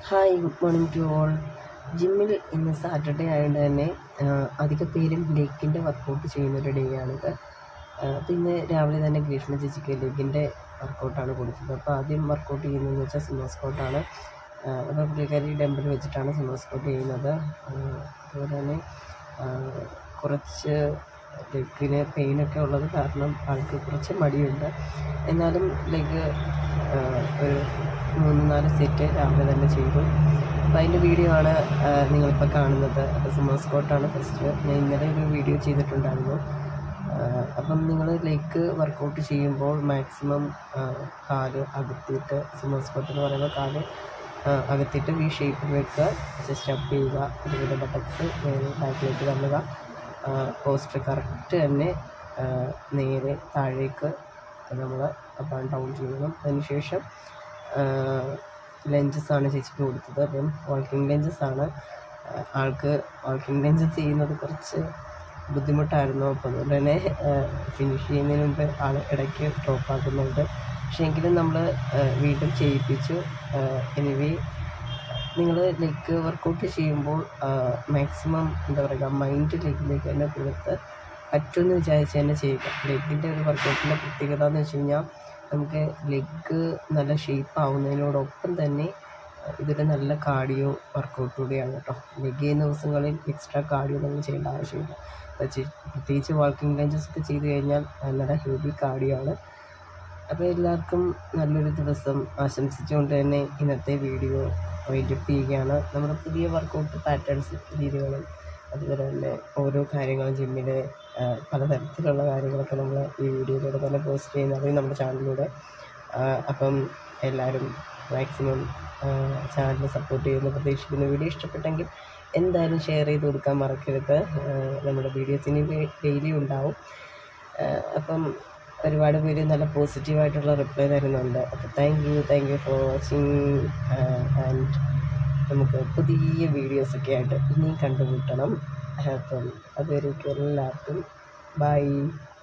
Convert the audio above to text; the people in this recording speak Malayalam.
hi good morning to all ജിമ്മിൽ ഇന്ന് സാറ്റർഡേ ആയതുകൊണ്ട് തന്നെ അധിക പേരും ലെഗിൻ്റെ വർക്കൗട്ട് ചെയ്യുന്നൊരു ഡേ ആണിത് അപ്പോൾ ഇന്ന് രാവിലെ തന്നെ ഗ്രീഷ്മ ചേച്ചിക്ക് ലെഗിൻ്റെ വർക്കൗട്ടാണ് കൊടുത്തത് അപ്പോൾ ആദ്യം വർക്കൗട്ട് ചെയ്യുന്നതെന്ന് വെച്ചാൽ സിമോ സ്കോട്ടാണ് അപ്പോൾ പുള്ളിക്കാരി ഡംബിൾ വെച്ചിട്ടാണ് സിമോ സ്കോട്ട് ചെയ്യുന്നത് അതുപോലെ തന്നെ കുറച്ച് ലെഗിന് പെയിനൊക്കെ ഉള്ളത് കാരണം ആൾക്ക് കുറച്ച് മടിയുണ്ട് എന്നാലും ലെഗ് ഒരു മൂന്ന് നാല് സെറ്റ് രാവിലെ തന്നെ ചെയ്തു അപ്പോൾ അതിൻ്റെ വീഡിയോ ആണ് നിങ്ങളിപ്പോൾ കാണുന്നത് അപ്പോൾ സുമോ സ്കോട്ടാണ് ഫസ്റ്റ് ഞാൻ ഇന്നലെ ഒരു വീഡിയോ ചെയ്തിട്ടുണ്ടായിരുന്നു അപ്പം നിങ്ങൾ ലെഗ് വർക്കൗട്ട് ചെയ്യുമ്പോൾ മാക്സിമം കാല് അകത്തിയിട്ട് സുമോ സ്കോട്ട് എന്ന് പറയുമ്പോൾ കാല് അകത്തിട്ട് വി ഷേപ്പിൽ വെക്കുക ജസ്റ്റ് അപ്പ് ചെയ്യുക അതുപോലെ ബട്ടക്സ് നേരെ ബാക്കിലേക്ക് തള്ളുക പോസ്റ്റർ കറക്റ്റ് തന്നെ നേരെ താഴേക്ക് നമ്മൾ അപ്പ് ആൻഡ് ഡൗൺ ചെയ്യണം അതിനുശേഷം ലഞ്ചസ് ആണ് ചേച്ചിക്ക് കൊടുത്തത് അപ്പം വാക്കിംഗ് ലഞ്ചസ് ആണ് ആൾക്ക് വാക്കിംഗ് ലഞ്ചസ് ചെയ്യുന്നത് കുറച്ച് ബുദ്ധിമുട്ടായിരുന്നു അപ്പോൾ അതുകൊണ്ട് തന്നെ ഫിനിഷ് ചെയ്യുന്നതിന് മുമ്പ് ആൾ ഇടയ്ക്ക് ഡ്രോപ്പ് ആക്കുന്നുണ്ട് പക്ഷേ എങ്കിലും നമ്മൾ വീണ്ടും ചെയ്യിപ്പിച്ചു എനിവേ നിങ്ങൾ ലെഗ് വർക്കൗട്ട് ചെയ്യുമ്പോൾ മാക്സിമം എന്താ പറയുക മൈൻഡ് ലെഗിലേക്ക് തന്നെ കൊടുത്ത് പറ്റുമെന്ന് വിചാരിച്ച് തന്നെ ചെയ്യുക ലെഗിൻ്റെ ഒരു വർക്കൗട്ടിൻ്റെ പ്രത്യേകത എന്ന് വെച്ച് കഴിഞ്ഞാൽ നമുക്ക് ലെഗ് നല്ല ഷേപ്പ് ആവുന്നതിനോടൊപ്പം തന്നെ ഇതൊരു നല്ല കാർഡിയോ വർക്കൗട്ട് കൂടിയാണ് കേട്ടോ ലെഗ് ചെയ്യുന്ന ദിവസങ്ങളിൽ എക്സ്ട്രാ കാർഡിയോ നമ്മൾ ചെയ്യേണ്ട ആവശ്യമില്ല പ്രത്യേകിച്ച് വാക്കിംഗ് ലഞ്ചസ് ഒക്കെ ചെയ്ത് കഴിഞ്ഞാൽ നല്ല ഹെവി കാർഡിയോ ആണ് അപ്പോൾ എല്ലാവർക്കും നല്ലൊരു ദിവസം ആശംസിച്ചുകൊണ്ട് തന്നെ ഇന്നത്തെ വീഡിയോ വൈൻഡപ്പ് ചെയ്യുകയാണ് നമ്മുടെ പുതിയ വർക്കൗട്ട് പാറ്റേൺസ് രീതികളും അതുപോലെ തന്നെ ഓരോ കാര്യങ്ങളും ജിമ്മിലെ പലതരത്തിലുള്ള കാര്യങ്ങളൊക്കെ നമ്മൾ ഈ വീഡിയോയിലൂടെ തന്നെ പോസ്റ്റ് ചെയ്യുന്നത് നമ്മുടെ ചാനലിലൂടെ അപ്പം എല്ലാവരും മാക്സിമം ചാനൽ സപ്പോർട്ട് ചെയ്യുന്ന പ്രതീക്ഷിക്കുന്ന വീഡിയോ ഇഷ്ടപ്പെട്ടെങ്കിൽ എന്തായാലും ഷെയർ ചെയ്ത് കൊടുക്കാൻ മറക്കരുത് നമ്മുടെ വീഡിയോസിന് ഡെയിലി ഉണ്ടാവും അപ്പം ഒരുപാട് പേര് നല്ല പോസിറ്റീവായിട്ടുള്ള റിപ്ലൈ തരുന്നുണ്ട് അപ്പോൾ thank you thank you for watching and നമുക്ക് പുതിയ വീഡിയോസൊക്കെ ആയിട്ട് ഇനിയും കണ്ടുമുട്ടണം അപ്പം അതുവരേക്കും എല്ലാവർക്കും ബൈ